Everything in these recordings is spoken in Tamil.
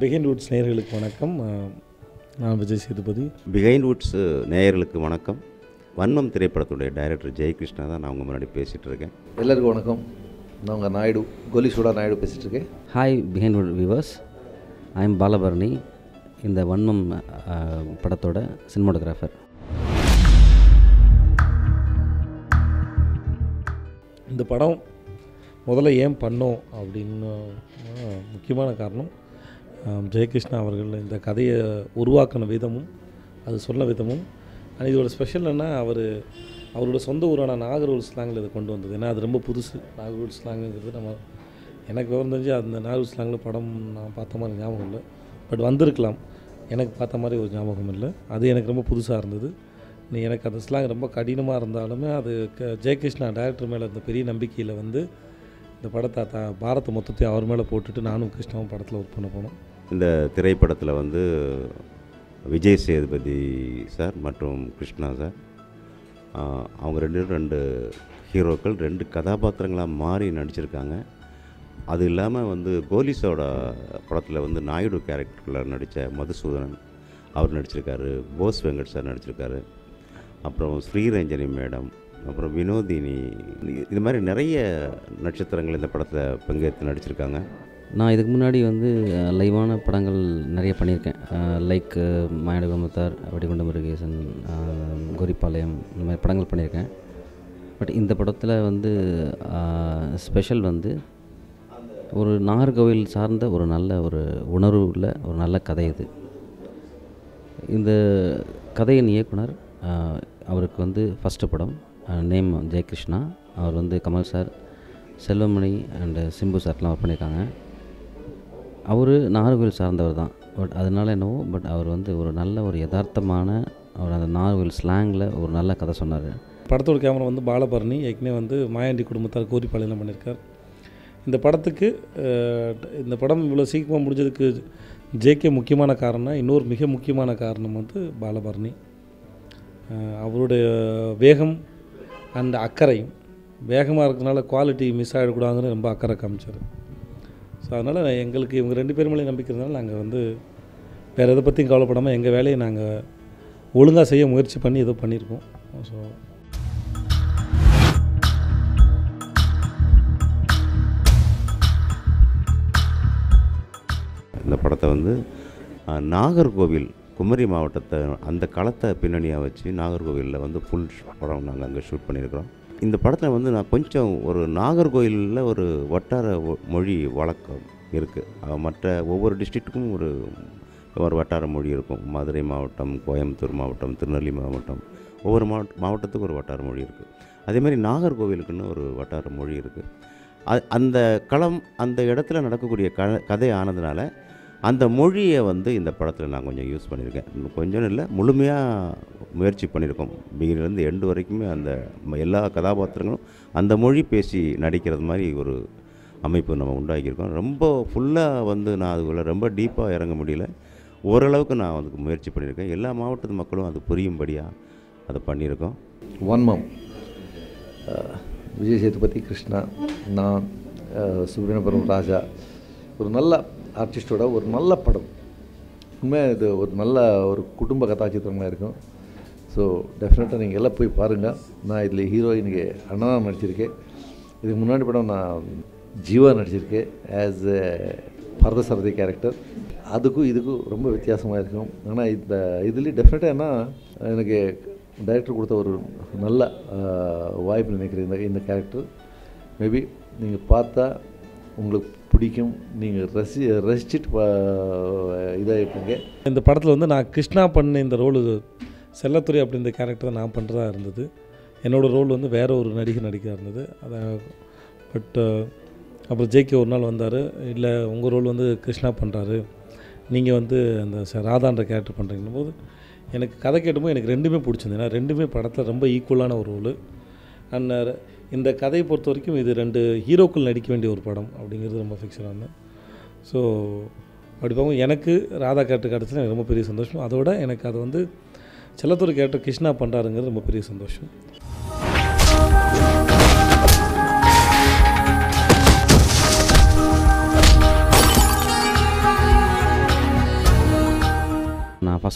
பிகைன் ரூட்ஸ் நேயர்களுக்கு வணக்கம் அஹ், நான் விஜய் சேதுபதி பிஹைண்ட் வுட்ஸ் நேயர்களுக்கு வணக்கம் வன்மம் திரைப்படத்துடைய டைரக்டர் ஜெயகிருஷ்ணா தான் நான் உங்கள் முன்னாடி பேசிகிட்டு இருக்கேன் எல்லாருக்கும் வணக்கம் நான் உங்கள் நாயுடு கோலி சூடா நாயுடு பேசிகிட்டு இருக்கேன் hi Behindwoods viewers I'm Balabharani இந்த வன்மம் அஹ், படத்தோட சினிமாட்டோகிராஃபர் இந்த படம் முதல்ல ஏன் பண்ணோம் அப்படின்னு அஹ், முக்கியமான காரணம் அஹ், ஜெயகிருஷ்ணா அவர்கள் இந்த கதையை உருவாக்கின விதமும் அது சொன்ன விதமும் and இதோட ஸ்பெஷல் என்ன அவர் அவரோட சொந்த ஊரான நாகர்கோவில் ஸ்லாங்கில் இதை கொண்டு வந்தது ஏன்னா அது ரொம்ப புதுசு நாகர்கோவில் ஸ்லாங்குங்கிறது நம்ம எனக்கு விவரம் தெரிஞ்சு அந்த நாகர்கோவில் ஸ்லாங்கில் படம் நான் பார்த்த மாதிரி ஞாபகம் இல்லை பட் வந்திருக்கலாம் எனக்கு பார்த்த மாதிரி ஒரு ஞாபகம் இல்லை அது எனக்கு ரொம்ப புதுசாக இருந்தது நீ எனக்கு அந்த ஸ்லாங் ரொம்ப கடினமாக இருந்தாலுமே அது க ஜெயகிருஷ்ணா டேரக்டர் மேலே இருந்த பெரிய நம்பிக்கையில் வந்து இந்த படத்தை த பாரத்தை மொத்தத்தையும் அவர் மேலே போட்டுட்டு நானும் கிருஷ்ணாவும் படத்தில் ஒர்க் பண்ண போனோம் இந்த திரைப்படத்தில் வந்து விஜய் சேதுபதி சார் மற்றும் கிருஷ்ணா சார் ஆஹ், அவங்க ரெண்டு பேரும் ரெண்டு ஹீரோக்கள் ரெண்டு கதாபாத்திரங்களாக மாறி நடிச்சிருக்காங்க அது இல்லாமல் வந்து போலீஸோட படத்தில் வந்து நாயுடு கேரக்டரில் நடித்த மதுசூதனன் அவர் நடிச்சிருக்காரு போஸ் வெங்கட் சார் நடிச்சிருக்காரு அப்புறம் ஸ்ரீரஞ்சனி மேடம் அப்புறம் வினோதினி இது மாதிரி நிறைய நட்சத்திரங்கள் இந்த படத்தில் பங்கேற்று நடிச்சிருக்காங்க நான் இதுக்கு முன்னாடி வந்து அஹ், லைவான படங்கள் நிறைய பண்ணியிருக்கேன் லைக் மாயட குடும்பத்தார் வெடிகுண்ட முருகேசன் அஹ், கோரிப்பாளையம் இந்த மாதிரி படங்கள் பண்ணியிருக்கேன் பட் இந்த படத்தில் வந்து ஸ்பெஷல் வந்து ஒரு நாகர்கோவில் சார்ந்த ஒரு நல்ல ஒரு உணர்வு உள்ள ஒரு நல்ல கதை இது இந்த கதையின் இயக்குனர் ஆஹ், அவருக்கு வந்து ஃபஸ்ட்டு படம் நேம் ஜெயகிருஷ்ணா அவர் வந்து கமல் சார் செல்வமணி அண்டு சிம்பு சார்லாம் ஒர்க் பண்ணியிருக்காங்க அவர் நாகர்கோவில் சார்ந்தவர் தான் பட் அதனால என்னவோ பட் அவர் வந்து ஒரு நல்ல ஒரு யதார்த்தமான அவர் அந்த நாகர்கோவில் ஸ்லாங்கில் ஒரு நல்ல கதை சொன்னார் படத்தோட கேமரா வந்து பாலபரணி ஏற்கனவே வந்து மாயாண்டி குடும்பத்தார் கோரிப்பாளையம் பண்ணியிருக்கார் இந்த படத்துக்கு அஹ், இந்த படம் இவ்வளோ சீக்கிரமாக முடிஞ்சதுக்கு ஜேகே முக்கியமான காரணம் இன்னொரு மிக முக்கியமான காரணம் வந்து பாலபரணி அஹ், அவருடைய வேகம் அண்ட் அக்கறையும் வேகமாக இருக்கிறனால குவாலிட்டி மிஸ் ஆகிடக்கூடாதுன்னு ரொம்ப அக்கறை காமிச்சார் ஸோ அதனால் எங்களுக்கு இவங்க ரெண்டு பேர் மேலேயும் நம்பிக்கை இருந்தாலும் நாங்கள் வந்து வேறு எதை பற்றியும் கவலைப்படாமல் எங்கள் வேலையை நாங்கள் ஒழுங்காக செய்ய முயற்சி பண்ணி ஏதோ பண்ணியிருக்கோம் ஸோ இந்த படத்தை வந்து அஹ், நாகர்கோவில் குமரி மாவட்டத்தை அந்த களத்தை பின்னணியாக வச்சு நாகர்கோவிலில் வந்து ஃபுல் படம் நாங்கள் அங்கே ஷூட் பண்ணியிருக்கிறோம் இந்த படத்தில் வந்து நான் கொஞ்சம் ஒரு நாகர்கோவிலில் ஒரு வட்டார ஒ- மொழி வழக்கம் இருக்குது மற்ற ஒவ்வொரு டிஸ்ட்ரிக்ட்டுக்கும் ஒரு ஒரு வட்டார மொழி இருக்கும் மதுரை மாவட்டம் கோயம்புத்தூர் மாவட்டம் திருநெல்வேலி மாவட்டம் ஒவ்வொரு மாவட்ட மாவட்டத்துக்கும் ஒரு வட்டார மொழி இருக்குது அதேமாதிரி நாகர்கோவிலுக்குன்னு ஒரு வட்டார மொழி இருக்குது அ- அந்த களம் அந்த இடத்துல நடக்கக்கூடிய க கதை ஆனதுனால அந்த மொழியை வந்து இந்த படத்தில் நான் கொஞ்சம் யூஸ் பண்ணியிருக்கேன் இன்னும் கொஞ்சம் இல்லை முழுமையாக முயற்சி பண்ணியிருக்கோம் பிகினிலேருந்து எண்டு வரைக்குமே அந்த ம- எல்லா கதாபாத்திரங்களும் அந்த மொழி பேசி நடிக்கிறது மாதிரி ஒரு அமைப்பு நம்ம உண்டாக்கியிருக்கோம் ரொம்ப ஃபுல்லாக வந்து நான் அதுக்குள்ளே ரொம்ப டீப்பாக இறங்க முடியல ஓரளவுக்கு நான் அதுக்கு முயற்சி பண்ணியிருக்கேன் எல்லா மாவட்டத்து மக்களும் அது புரியும்படியாக அதை பண்ணியிருக்கோம் வன்மம் அஹ், விஜய் சேதுபதி கிருஷ்ணா நான் அஹ், சுப்ரமணியபுரம் ராஜா ஒரு நல்ல ஆர்டிஸ்டோட ஒரு நல்ல படம் உண்மையாக இது ஒரு நல்ல ஒரு குடும்ப கதாச்சித்திரமாக இருக்கும் ஸோ டெஃபினட்டாக நீங்கள் எல்லாம் போய் பாருங்கள் நான் இதில் ஹீரோயினுக்கு அண்ணா நடிச்சிருக்கேன் இதுக்கு முன்னாடி படம் நான் ஜீவா நடிச்சிருக்கேன் ஆஸ் எ பரதசாரதி கேரக்டர் அதுக்கும் இதுக்கும் ரொம்ப வித்தியாசமாக இருக்கும் ஆனால் இந்த இதுலேயும் டெஃபினட்டாக என்ன எனக்கு டைரக்டர் கொடுத்த ஒரு நல்ல ஆஹ், வாய்ப்பு நினைக்கிறேன் இந்த இந்த கேரக்டர் மேபி நீங்கள் பார்த்தா உங்களுக்கு பிடிக்கும் நீங்கள் ரசி ரசிச்சுட்டு இதாகிட்டீங்க இந்த படத்தில் வந்து நான் கிருஷ்ணா பண்ண இந்த ரோலு செல்லத்துறை அப்படின்ற கேரக்டர் நான் பண்ணுறதா இருந்தது என்னோடய ரோல் வந்து வேற ஒரு நடிகர் நடிக்க இருந்தது அதை பட் அப்புறம் ஜேகே ஒரு நாள் வந்தார் இல்லை உங்கள் ரோல் வந்து கிருஷ்ணா பண்ணுறாரு நீங்கள் வந்து அந்த ச- ராதான்ற கேரக்டர் பண்ணுறீங்கன்னும் போது எனக்கு கதை கேட்டும்போது எனக்கு ரெண்டுமே பிடிச்சிருந்தது ஏன்னா ரெண்டுமே படத்தில் ரொம்ப ஈக்குவலான ஒரு ரோல் அண்ட் இந்த கதையை பொறுத்த வரைக்கும் இது ரெண்டு ஹீரோக்கள் நடிக்க வேண்டிய ஒரு படம் அப்படிங்கிறது ரொம்ப ஃபிக்ஸடாக இருந்தேன் ஸோ அப்படி பார்க்கும் எனக்கு ராதா கேரக்டர் கிடச்சது எனக்கு ரொம்ப பெரிய சந்தோஷம் அதோட எனக்கு அது வந்து செல்லத்தூர் கேரக்டர் கிருஷ்ணா பண்ணுறாருங்கிறது ரொம்ப பெரிய சந்தோஷம்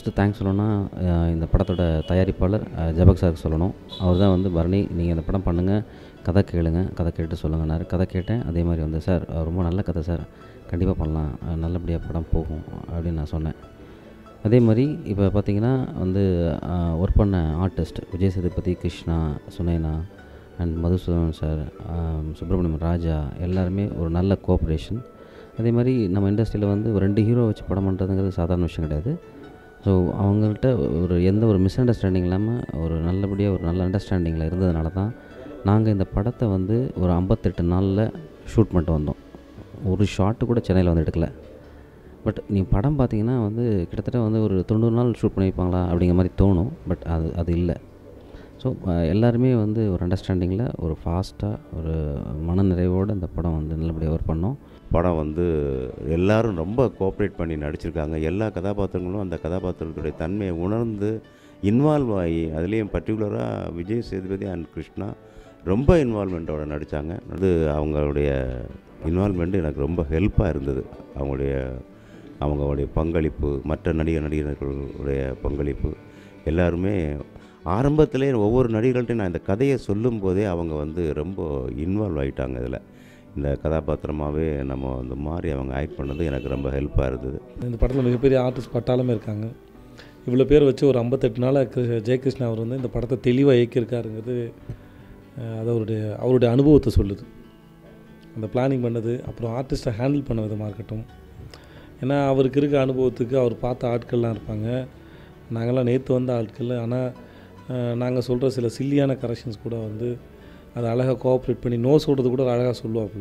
ஃபஸ்ட்டு தேங்க்ஸ் சொல்லணும்னா அஹ், இந்த படத்தோட தயாரிப்பாளர் அஹ், ஜபக் சாருக்கு சொல்லணும் அவர் தான் வந்து பரணி நீங்கள் இந்த படம் பண்ணுங்கள் கதை கேளுங்க கதை கேட்டு சொல்லுங்கன்னாரு கதை கேட்டேன் அதே மாதிரி வந்து சார் அஹ், ரொம்ப நல்ல கதை சார் கண்டிப்பாக பண்ணலாம் அஹ், நல்லபடியாக படம் போகும் அப்படின்னு நான் சொன்னேன் அதே மாதிரி இப்போ பார்த்தீங்கன்னா வந்து ஒர்க் பண்ண artist Vijay Sethupathi Krishna Sunaina and Madhusudhan sir Subramaniam Raja எல்லாருமே ஒரு நல்ல கோஆப்ரேஷன் அதே மாதிரி நம்ம இண்டஸ்ட்ரியில் வந்து ஒரு ரெண்டு ஹீரோ வச்சு படம் பண்ணுறதுங்கிறது சாதாரண விஷயம் கிடையாது ஸோ அவங்கள்ட்ட ஒரு எந்த ஒரு மிஸ் அண்டர்ஸ்டாண்டிங் இல்லாமல் ஒரு நல்லபடியாக ஒரு நல்ல அண்டர்ஸ்டாண்டிங்கில் இருந்ததுனால தான் நாங்கள் இந்த படத்தை வந்து ஒரு ஐம்பத்தெட்டு நாளில் ஷூட் பண்ணிட்டு வந்தோம் ஒரு ஷாட்டு கூட சென்னையில் வந்து எடுக்கல பட் நீ படம் பார்த்தீங்கன்னா வந்து கிட்டத்தட்ட வந்து ஒரு தொண்ணூறு நாள் ஷூட் பண்ணியிருப்பாங்களா அப்படிங்கிற மாதிரி தோணும் பட் அது அது இல்லை ஸோ எல்லாருமே வந்து ஒரு அண்டர்ஸ்டாண்டிங்கில் ஒரு ஃபாஸ்ட்டாக ஒரு மன நிறைவோடு இந்த படம் வந்து நல்லபடியாக ஒர்க் பண்ணோம் படம் வந்து எல்லாரும் ரொம்ப கோஆப்ரேட் பண்ணி நடிச்சிருக்காங்க எல்லா கதாபாத்திரங்களும் அந்த கதாபாத்திரத்துடைய தன்மையை உணர்ந்து இன்வால்வ் ஆகி அதுலேயும் பர்டிகுலராக விஜய் சேதுபதி அண்ட் கிருஷ்ணா ரொம்ப இன்வால்மெண்ட்டோட நடித்தாங்க அது அவங்களுடைய இன்வால்மெண்ட் எனக்கு ரொம்ப ஹெல்ப்பாக இருந்தது அவங்களுடைய அவங்களுடைய பங்களிப்பு மற்ற நடிகர் நடிகர்களுடைய பங்களிப்பு எல்லாருமே ஆரம்பத்திலே ஒவ்வொரு நடிகர்கள்ட்டையும் நான் இந்த கதையை சொல்லும்போதே அவங்க வந்து ரொம்ப இன்வால்வ் ஆகிட்டாங்க இதில் இந்த கதாபாத்திரமாகவே நம்ம அந்த மாதிரி அவங்க ஆக்ட் பண்ணது எனக்கு ரொம்ப ஹெல்ப்பாக இருந்தது இந்த படத்தில் மிகப்பெரிய ஆர்டிஸ்ட் பட்டாளமே இருக்காங்க இவ்வளோ பேர் வச்சு ஒரு ஐம்பத்தெட்டு நாளாக கிரு ஜெயகிருஷ்ணா அவர் வந்து இந்த படத்தை தெளிவாக இயக்கியிருக்காருங்கிறது அஹ், அது அவருடைய அவருடைய அனுபவத்தை சொல்லுது அந்த பிளானிங் பண்ணது அப்புறம் ஆர்டிஸ்ட்டை ஹேண்டில் பண்ண விதமாக இருக்கட்டும் ஏன்னா அவருக்கு இருக்க அனுபவத்துக்கு அவர் பார்த்த ஆட்கள்லாம் இருப்பாங்க நாங்கள்லாம் நேற்று வந்த ஆட்கள் ஆனால் நாங்கள் சொல்கிற சில சில்லியான கரெக்ஷன்ஸ் கூட வந்து அதை அழகாக கோஆப்ரேட் பண்ணி நோ சொல்கிறது கூட அழகாக சொல்லுவாப்புல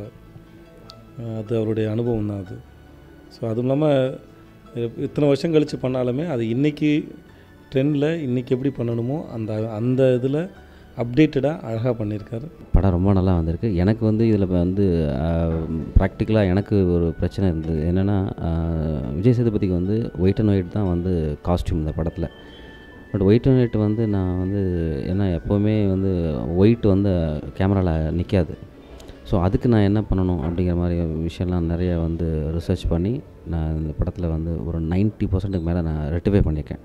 அஹ், அது அவருடைய அனுபவம் தான் அது ஸோ அதுவும் இல்லாமல் இத்தனை வருஷம் கழித்து பண்ணாலுமே அது இன்றைக்கி ட்ரெண்டில் இன்றைக்கி எப்படி பண்ணணுமோ அந்த அந்த இதில் அப்டேட்டடாக அழகாக பண்ணியிருக்காரு படம் ரொம்ப நல்லா வந்திருக்கு எனக்கு வந்து இதில் வந்து ப்ராக்டிக்கலாக எனக்கு ஒரு பிரச்சனை இருந்தது என்னென்னா விஜய் சேதுபதிக்கு வந்து ஒயிட் அண்ட் ஒயிட் தான் வந்து காஸ்டியூம் இந்த படத்தில் பட் ஒயிட் அண்ட் ஒயிட் வந்து நான் வந்து ஏன்னா எப்போவுமே வந்து ஒயிட் வந்து கேமராவில் நிற்காது ஸோ அதுக்கு நான் என்ன பண்ணணும் அப்படிங்கிற மாதிரி விஷயம்லாம் நிறைய வந்து ரிசர்ச் பண்ணி நான் இந்த படத்தில் வந்து ஒரு 90% பர்சன்ட்டுக்கு மேலே நான் ரெட்டிஃபை பண்ணியிருக்கேன்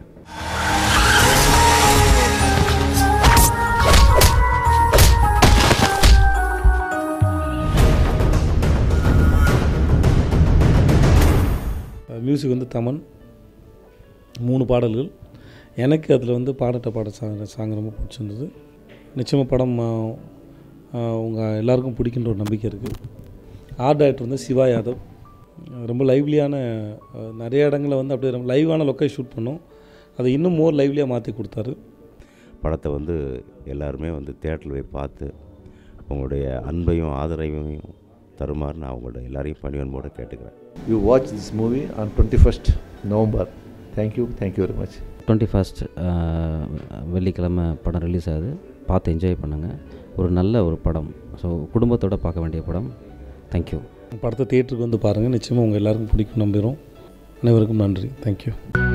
மியூசிக் வந்து தமன் மூணு பாடல்கள் எனக்கு அதில் வந்து பாடட்ட பாட சாங் சாங் ரொம்ப பிடிச்சிருந்தது நிச்சயமாக படம் உங்கள் எல்லாருக்கும் பிடிக்குன்ற ஒரு நம்பிக்கை இருக்குது ஆர்ட் டைரக்டர் வந்து சிவா யாதவ் அஹ் ரொம்ப லைவ்லியான அஹ், நிறைய இடங்களில் வந்து அப்படியே ரொம்ப லைவான லொக்கேஷன் ஷூட் பண்ணோம் அதை இன்னும் மோர் லைவ்லியாக மாற்றி கொடுத்தாரு படத்தை வந்து எல்லாருமே வந்து தேட்டரில் போய் பார்த்து உங்களுடைய அன்பையும் ஆதரவையும் தருமாறு நான் உங்களோட எல்லாரையும் பணிவன்போடு கேட்டுக்கிறேன் You watch this movie on 21st November. Thank you. Thank you very much. Twenty first வெள்ளிக்கிழமை படம் ரிலீஸ் ஆகுது பார்த்து என்ஜாய் பண்ணுங்கள் ஒரு நல்ல ஒரு படம் ஸோ குடும்பத்தோடு பார்க்க வேண்டிய படம் தேங்க்யூ படத்தை தியேட்டருக்கு வந்து பாருங்கள் நிச்சயமாக உங்கள் எல்லாருக்கும் பிடிக்கும் நம்புகிறோம் அனைவருக்கும் நன்றி தேங்க்யூ